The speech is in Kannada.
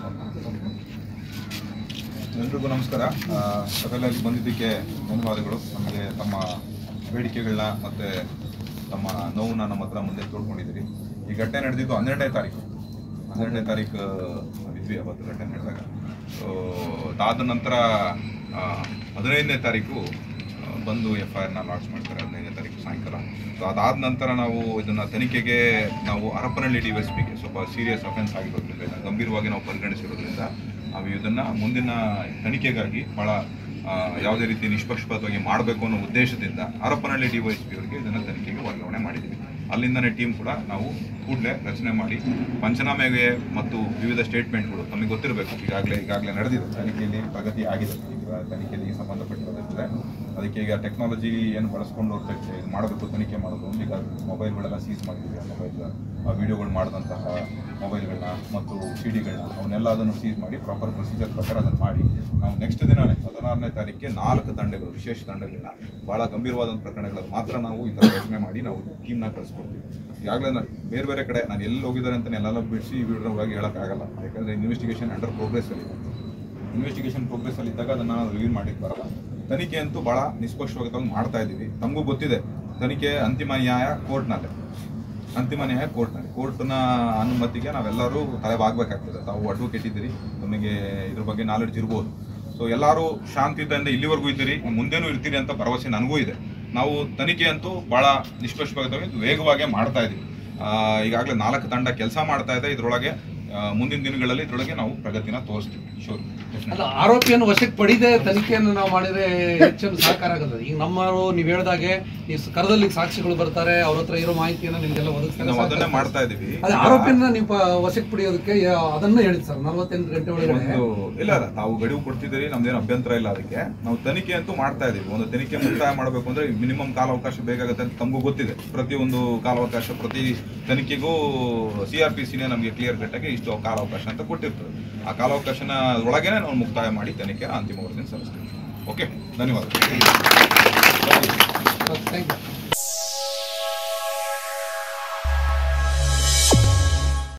ಎಲ್ರಿಗೂ ನಮಸ್ಕಾರ ಆ, ತಾವೆಲ್ಲ ಇಲ್ಲಿ ಬಂದಿದ್ದಕ್ಕೆ ಧನ್ಯವಾದಗಳು ನಮಗೆ ತಮ್ಮ ಬೇಡಿಕೆಗಳನ್ನ ಮತ್ತು ತಮ್ಮ ನೋವನ್ನ ನಮ್ಮ ಹತ್ರ ಮುಂದೆ ತೋಡ್ಕೊಂಡಿದ್ದೀರಿ ಈ ಘಟನೆ ನಡೆದಿದ್ದು ಹನ್ನೆರಡನೇ ತಾರೀಕು ಹನ್ನೆರಡನೇ ತಾರೀಕು ಇದ್ವಿ ಅವತ್ತು ಘಟನೆ ನಡೆದಾಗ ಸೊ ಅದಾದ ನಂತರ ಆ, ಹದಿನೈದನೇ ತಾರೀಕು ಆ, ಬಂದು ಎಫ್ ಐ ಆರ್ನ ಲಾಂಚ್ ಮಾಡ್ತಾರೆ ಹದಿನೈದನೇ ತಾರೀಕು ಸಾಯಂಕಾಲ ಸೊ ಅದಾದ ನಂತರ ನಾವು ಇದನ್ನು ತನಿಖೆಗೆ ನಾವು ಹರಪನಹಳ್ಳಿ ಡಿ ಎಸ್ ಪಿಗೆ ಸ್ವಲ್ಪ ಸೀರಿಯಸ್ ಅಫೆನ್ಸ್ ಆಗಿರೋದ್ರಿಂದ ಇದನ್ನ ಗಂಭೀರವಾಗಿ ನಾವು ಪರಿಗಣಿಸಿರೋದ್ರಿಂದ ನಾವು ಇದನ್ನು ಮುಂದಿನ ತನಿಖೆಗಾಗಿ ಭಾಳ ಆ, ಯಾವುದೇ ರೀತಿ ನಿಷ್ಪಕ್ಷಪಾತವಾಗಿ ಮಾಡಬೇಕು ಅನ್ನೋ ಉದ್ದೇಶದಿಂದ Harapanahalli D Y S P ಅವರಿಗೆ ಇದನ್ನು ತನಿಖೆಗೆ ವರ್ಗಾವಣೆ ಮಾಡಿದ್ದೀವಿ ಅಲ್ಲಿಂದನೇ ಟೀಮ್ ಕೂಡ ನಾವು ಕೂಡಲೇ ರಚನೆ ಮಾಡಿ ಪಂಚನಾಮೆಗೆ ಮತ್ತು ವಿವಿಧ ಸ್ಟೇಟ್ಮೆಂಟ್ಗಳು ನಮಗೆ ಗೊತ್ತಿರಬೇಕು ಈಗಾಗಲೇ ಈಗಾಗಲೇ ನಡೆದಿದೆ ತನಿಖೆಯಲ್ಲಿ ಪ್ರಗತಿ ಆಗಿದೆ ಈಗ ತನಿಖೆಯಲ್ಲಿ ಸಂಬಂಧಪಟ್ಟಿರೋದ್ರಿಂದ ಅದಕ್ಕೆ ಈಗ ಟೆಕ್ನಾಲಜಿ ಏನು ಬಳಸ್ಕೊಂಡು ಹೋಗ್ತೈತೆ ಇದು ಮಾಡಬೇಕು ತನಿಖೆ ಮಾಡೋದು ಈಗ ಮೊಬೈಲ್ಗಳೆಲ್ಲ ಸೀಸ್ ಮಾಡಿದ್ದೀವಿ ಆ ಮೊಬೈಲ್ ವಿಡಿಯೋಗಳು ಮಾಡಿದಂತಹ ಮೊಬೈಲ್ಗಳನ್ನ ಮತ್ತು ಸಿ ಡಿಗಳನ್ನ ಅವನ್ನೆಲ್ಲ ಅದನ್ನು ಸೀಸ್ ಮಾಡಿ ಪ್ರಾಪರ್ ಪ್ರೊಸೀಜರ್ ಪ್ರಕಾರ ಅದನ್ನು ಮಾಡಿ ನಾವು ನೆಕ್ಸ್ಟ್ ದಿನನೇ ಹದಿನಾರನೇ ತಾರೀಕಿಗೆ ನಾಲ್ಕು ದಂಡೆಗಳು ವಿಶೇಷ ದಂಡೆಗಳನ್ನ ಭಾಳ ಗಂಭೀರವಾದಂಥ ಪ್ರಕರಣಗಳಲ್ಲಿ ಮಾತ್ರ ನಾವು ಈ ಥರ ಯೋಚನೆ ಮಾಡಿ ನಾವು ಟೀಮ್ನ ಕಳಿಸ್ಕೊಡ್ತೀವಿ ಈಗಾಗಲೇ ನಾನು ಬೇರೆ ಬೇರೆ ಕಡೆ ನಾನು ಎಲ್ಲಿ ಹೋಗಿದ್ದಾರೆ ಅಂತ ಎಲ್ಲ ಬಿಡಿಸಿ ಈ ವಿಡಿಯೋ ಹೋಗಿ ಹೇಳೋಕ್ಕಾಗಲ್ಲ ಯಾಕಂದರೆ ಇನ್ವೆಸ್ಟಿಗೇಷನ್ ಅಂಡರ್ ಪ್ರೋಗ್ರೆಸ್ಸಲ್ಲಿ ಇನ್ವೆಸ್ಟಿಗೇಷನ್ ಪ್ರೋಗ್ರೆಸ್ ಅಲ್ಲಿ ಇದ್ದಾಗ ಅದನ್ನ ನಾವು ರಿವ್ಯೂ ಮಾಡಿಕ್ ಬರಲ್ಲ ತನಿಖೆ ಅಂತೂ ಬಹಳ ನಿಷ್ಪಕ್ಷವಾಗಿ ಮಾಡ್ತಾ ಇದ್ದೀವಿ ತಮಗೂ ಗೊತ್ತಿದೆ ತನಿಖೆ ಅಂತಿಮ ನ್ಯಾಯ ಕೋರ್ಟ್ನಲ್ಲೇ ಅಂತಿಮ ನ್ಯಾಯ ಕೋರ್ಟ್ನಲ್ಲಿ ಕೋರ್ಟ್ನ ಅನುಮತಿಗೆ ನಾವೆಲ್ಲರೂ ತಲೆಬಾಗಬೇಕಾಗ್ತದೆ ತಾವು ಅಡ್ವೊಕೇಟ್ ಇದ್ದೀರಿ ನಮಗೆ ಇದ್ರ ಬಗ್ಗೆ ನಾಲೆಡ್ಜ್ ಇರ್ಬೋದು ಸೊ ಎಲ್ಲರೂ ಶಾಂತಿಯುತದಿಂದ ಇಲ್ಲಿವರೆಗೂ ಇದ್ದೀರಿ ಮುಂದೇನೂ ಇರ್ತೀರಿ ಅಂತ ಭರವಸೆ ನನಗೂ ಇದೆ ನಾವು ತನಿಖೆ ಅಂತೂ ಬಹಳ ನಿಷ್ಪಕ್ಷಪಾತವಾಗಿ ವೇಗವಾಗಿ ಮಾಡ್ತಾ ಇದ್ದೀವಿ ಈಗಾಗಲೇ ನಾಲ್ಕು ತಂಡ ಕೆಲಸ ಮಾಡ್ತಾ ಇದೆ ಇದರೊಳಗೆ ಆ, ಮುಂದಿನ ದಿನಗಳಲ್ಲಿ ಇದರೊಳಗೆ ನಾವು ಪ್ರಗತಿನ ತೋರಿಸ್ತೀವಿ ಶೋರ್ ಅಲ್ಲ ಆರೋಪಿಯನ್ನು ವಶಕ್ಕೆ ಪಡೆದೇ ತನಿಖೆಯನ್ನು ನಾವು ಮಾಡಿದ್ರೆ ಹೆಚ್ಚಿನ ಸಹಕಾರ ಆಗುತ್ತದೆ ಈಗ ನಮ್ಮವರು ನೀವು ಹೇಳ್ದಾಗೆ ನೀವು ಕರದಲ್ಲಿ ಸಾಕ್ಷಿಗಳು ಬರ್ತಾರೆ ಅವ್ರ ಹತ್ರ ಇರೋ ಮಾಹಿತಿಯನ್ನು ನಿಮ್ಗೆಲ್ಲ ಒದಗಿಸ್ತಾರೆ ನಾವು ಅದನ್ನೇ ಮಾಡ್ತಾ ಇದ್ದೀವಿ ಅದೇ ಆರೋಪಿಯನ್ನ ನೀವು ಪ- ವಶಕ್ಕೆ ಪಡೆಯೋದಕ್ಕೆ ಯಾ- ಅದನ್ನ ಹೇಳಿ ಸರ್ ನಲವತ್ತೆಂಟು ಗಂಟೆ ಒಳಗಡೆ ಒಂದು ಇಲ್ಲ ಇಲ್ಲ ತಾವು ಗಡುವು ಕೊಡ್ತಿದ್ದೀರಿ ನಮ್ದೇನು ಅಭ್ಯಂತರ ಇಲ್ಲ ಅದಕ್ಕೆ ನಾವು ತನಿಖೆ ಅಂತೂ ಮಾಡ್ತಾ ಇದೀವಿ ಒಂದು ತನಿಖೆ ಮುಕ್ತಾಯ ಮಾಡಬೇಕು ಅಂದ್ರೆ ಮಿನಿಮಮ್ ಕಾಲಾವಕಾಶ ಬೇಕಾಗುತ್ತೆ ಅಂತ ತಮಗೂ ಗೊತ್ತಿದೆ ಪ್ರತಿಯೊಂದು ಕಾಲಾವಕಾಶ ಪ್ರತಿ ತನಿಖೆಗೂ ಸಿ ಆರ್ ಪಿ ಸಿನೇ ನಮಗೆ ಕ್ಲಿಯರ್ ಕಟ್ಟಾಗಿ ಇಷ್ಟು ಕಾಲಾವಕಾಶ ಅಂತ ಕೊಟ್ಟಿರ್ತದೆ ಆ ಕಾಲಾವಕಾಶನ ಒಳಗೇನೆ ನಾವು ಮುಕ್ತಾಯ ಮಾಡಿ ತನಿಖೆ ಅಂತಿಮ ವರದಿನ ಸಲ್ಲಿಸ್ತೀವಿ ಓಕೆ ಧನ್ಯವಾದ ಥ್ಯಾಂಕ್ ಯು